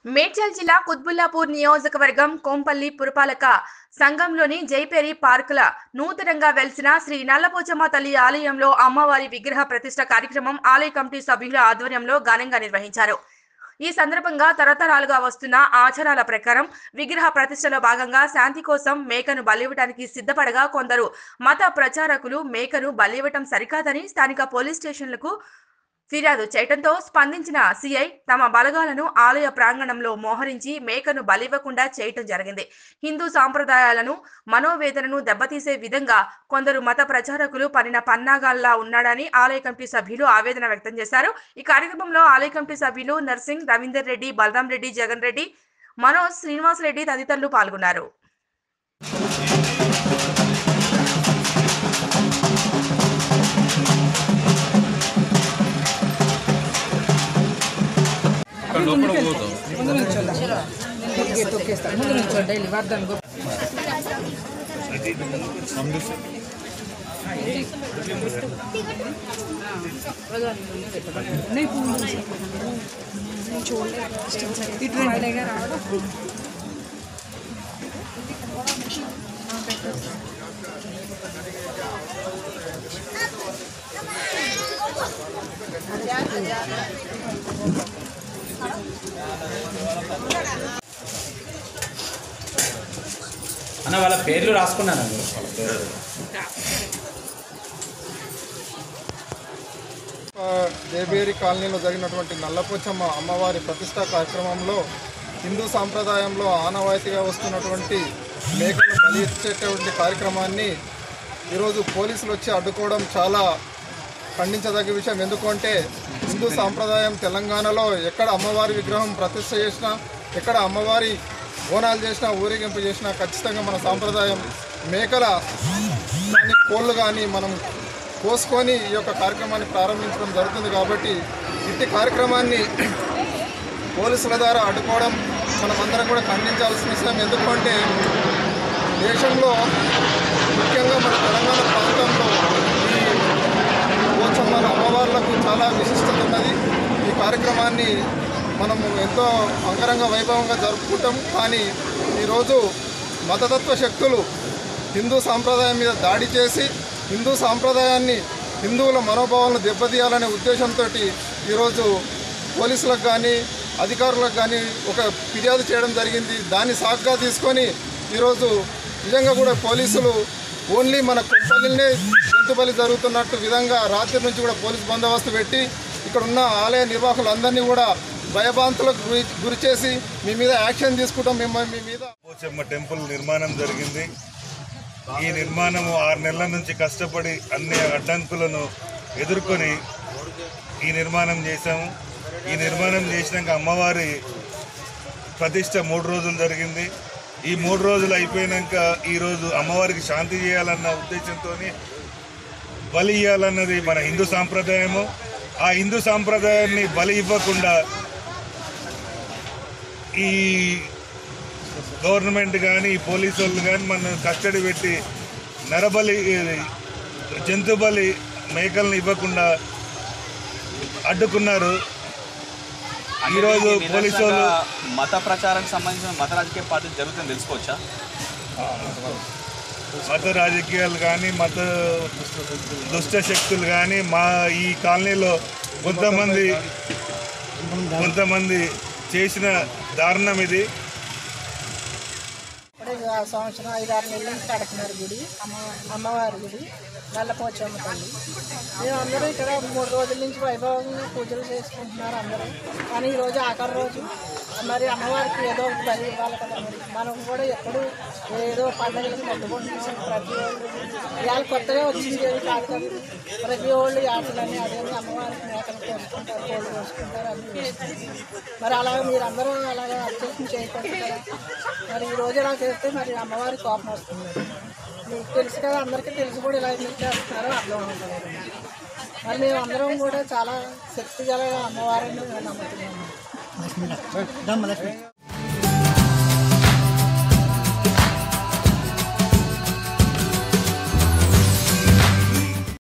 మేడ్చల్ జిల్లా కుత్బుల్లాపూర్ నియోజకవర్గం కోంపల్లి పురపాలక సంఘంలోని జైపేరి పార్కుల నూతనంగా వెలిసిన శ్రీ నల్లపోచమ్మ తల్లి ఆలయంలో అమ్మవారి విగ్రహ ప్రతిష్ట కార్యక్రమం ఆలయ కమిటీ సభ్యుల ఆధ్వర్యంలో ఘనంగా నిర్వహించారు ఈ సందర్భంగా తరతరాలుగా వస్తున్న ఆచారాల ప్రకారం విగ్రహ ప్రతిష్టలో భాగంగా శాంతి కోసం మేకను బలివ్వడానికి సిద్ధపడగా కొందరు మత ప్రచారకులు మేకను బలివ్వటం సరికాదని స్థానిక పోలీస్ స్టేషన్లకు ఫిర్యాదు చేయడంతో స్పందించిన సిఐ తమ బలగాలను ఆలయ ప్రాంగణంలో మోహరించి మేకను బలివ్వకుండా చేయటం జరిగింది హిందూ సాంప్రదాయాలను మనోవేదనను దెబ్బతీసే విధంగా కొందరు మత ప్రచారకులు పనిన పన్నాగాల్లా ఉన్నాడని ఆలయ కమిటీ సభ్యులు ఆవేదన వ్యక్తం చేశారు ఈ కార్యక్రమంలో ఆలయ కమిటీ సభ్యులు నర్సింగ్ రవీందర్ రెడ్డి బలరాం రెడ్డి జగన్ రెడ్డి మనోజ్ శ్రీనివాస్ రెడ్డి తదితరులు పాల్గొన్నారు అక్కడ లోపల పోతాం ముందు నుంచోండి తొక్కే తొక్కేస్తాను ముందు నుంచోండి డైలీ వార్దాను గొప్ప नहीं पूर्ण नहीं छोड़ इट रहेगा रावड़ा అన్న వాళ్ళ పేర్లు రాసుకున్నాను వాళ్ళ పేర్లు ఆ, దేబేరి కాలనీలో జరిగినటువంటి నల్లపోచమ్మ అమ్మవారి ప్రతిష్టా కార్యక్రమంలో హిందూ సాంప్రదాయంలో ఆనవాయితీగా వస్తున్నటువంటి మేకను బలి ఇచ్చేటువంటి కార్యక్రమాన్ని ఈరోజు పోలీసులు వచ్చి అడ్డుకోవడం చాలా ఖండించదగ్గ విషయం ఎందుకంటే హిందూ సాంప్రదాయం తెలంగాణలో ఎక్కడ అమ్మవారి విగ్రహం ప్రతిష్ట చేసినా ఎక్కడ అమ్మవారి బోనాలు చేసినా ఊరేగింపు చేసినా ఖచ్చితంగా మన సాంప్రదాయం మేకల కానీ కోళ్ళు కానీ మనం కోసుకొని ఈ యొక్క కార్యక్రమాన్ని ప్రారంభించడం జరుగుతుంది కాబట్టి ఇట్టి కార్యక్రమాన్ని పోలీసుల ద్వారా అడ్డుకోవడం మనమందరం కూడా ఖండించాల్సిన విషయం ఎందుకంటే దేశంలో ముఖ్యంగా మన తెలంగాణ ప్రాంతంలో ఈ పోచమ్మల అమ్మవార్లకు చాలా విశిష్టత ఉన్నది ఈ కార్యక్రమాన్ని మనము ఎంతో అంగరంగ వైభవంగా జరుపుకుంటాం కానీ ఈరోజు మతతత్వ శక్తులు హిందూ సాంప్రదాయం మీద దాడి చేసి హిందూ సాంప్రదాయాన్ని హిందువుల మనోభావాలను దెబ్బతీయాలనే ఉద్దేశంతో ఈరోజు పోలీసులకు కానీ అధికారులకు కానీ ఒక ఫిర్యాదు చేయడం జరిగింది దాన్ని సాకుగా తీసుకొని ఈరోజు నిజంగా కూడా పోలీసులు ఓన్లీ మన కుంపల్లినే జంతు బలి జరుగుతున్నట్టు విధంగా రాత్రి నుంచి కూడా పోలీస్ బందోబస్తు పెట్టి ఇక్కడ ఉన్న ఆలయ నిర్వాహకులందరినీ కూడా భయభాంతులకు గురి గురి చేసి మీ మీద యాక్షన్ తీసుకుంటాం మిమ్మల్ని మీ మీద పోచమ్మ టెంపుల్ నిర్మాణం జరిగింది ఈ నిర్మాణము ఆరు నెలల నుంచి కష్టపడి అన్ని అడ్డంకులను ఎదుర్కొని ఈ నిర్మాణం చేశాము ఈ నిర్మాణం చేసినాక అమ్మవారి ప్రతిష్ట మూడు రోజులు జరిగింది ఈ మూడు రోజులు అయిపోయినాక ఈరోజు అమ్మవారికి శాంతి చేయాలన్న ఉద్దేశంతో బలి ఇవ్వాలన్నది మన హిందూ సాంప్రదాయము ఆ హిందూ సాంప్రదాయాన్ని బలి ఇవ్వకుండా ఈ గవర్నమెంట్ కానీ ఈ పోలీసు వాళ్ళు కానీ మన కస్టడీ పెట్టి నరబలి ఇది, జంతు బలి మేకలను ఇవ్వకుండా అడ్డుకున్నారు ఈరోజు ఈ పోలీసు వాళ్ళు నిదర్శనంగా మత ప్రచారానికి సంబంధించిన మత రాజకీయ పార్టీలు జరుగుతుంది తెలుసుకోవచ్చా మత రాజకీయాలు కానీ మత దుష్ట శక్తులు కానీ మా ఈ కాలనీలో కొంతమంది కొంతమంది చేసిన దారుణం ఇది ఇప్పుడే ఆ సంవత్సరం ఐదారు నెలల నుంచి కడుతున్నారు గుడి అమ్మ అమ్మవారి గుడి నల్లపోచమ్మ తల్లి మేము అందరూ ఇక్కడ మూడు రోజుల నుంచి వైభవంగా పూజలు చేసుకుంటున్నారు అందరూ కానీ ఈరోజు ఆఖరి రోజు మరి అమ్మవారికి ఏదో ఒకటి బలి ఇవ్వాలి కదా మరి మనం కూడా ఎప్పుడు ఏదో పండుగలకు మొక్కుకుంటున్నాం ప్రతి ఒళ్ళు ఇవాళ కొత్తగా వచ్చింది ఏది కాదు కదా ప్రతి ఒళ్ళు ఆటలని అదేమి అమ్మవారికి మేకలు కోసుకుంటారు కోళ్ళు కోసుకుంటారు అన్ని చేసుకుంటారు. మరి అలాగే మీరు అందరూ అలాగే అత్యవసరం చేయకూడదు కదా మరి ఈ రోజు ఇలా చేస్తే మరి అమ్మవారి కోపం వస్తుంది మీకు తెలుసు కదా అందరికీ తెలిసి కూడా ఇలా ఎందుకు చేస్తున్నారో అర్థం అవుతుంది మరి మేము అందరం కూడా చాలా శక్తి గల అమ్మవారిని నమ్ముతున్నాము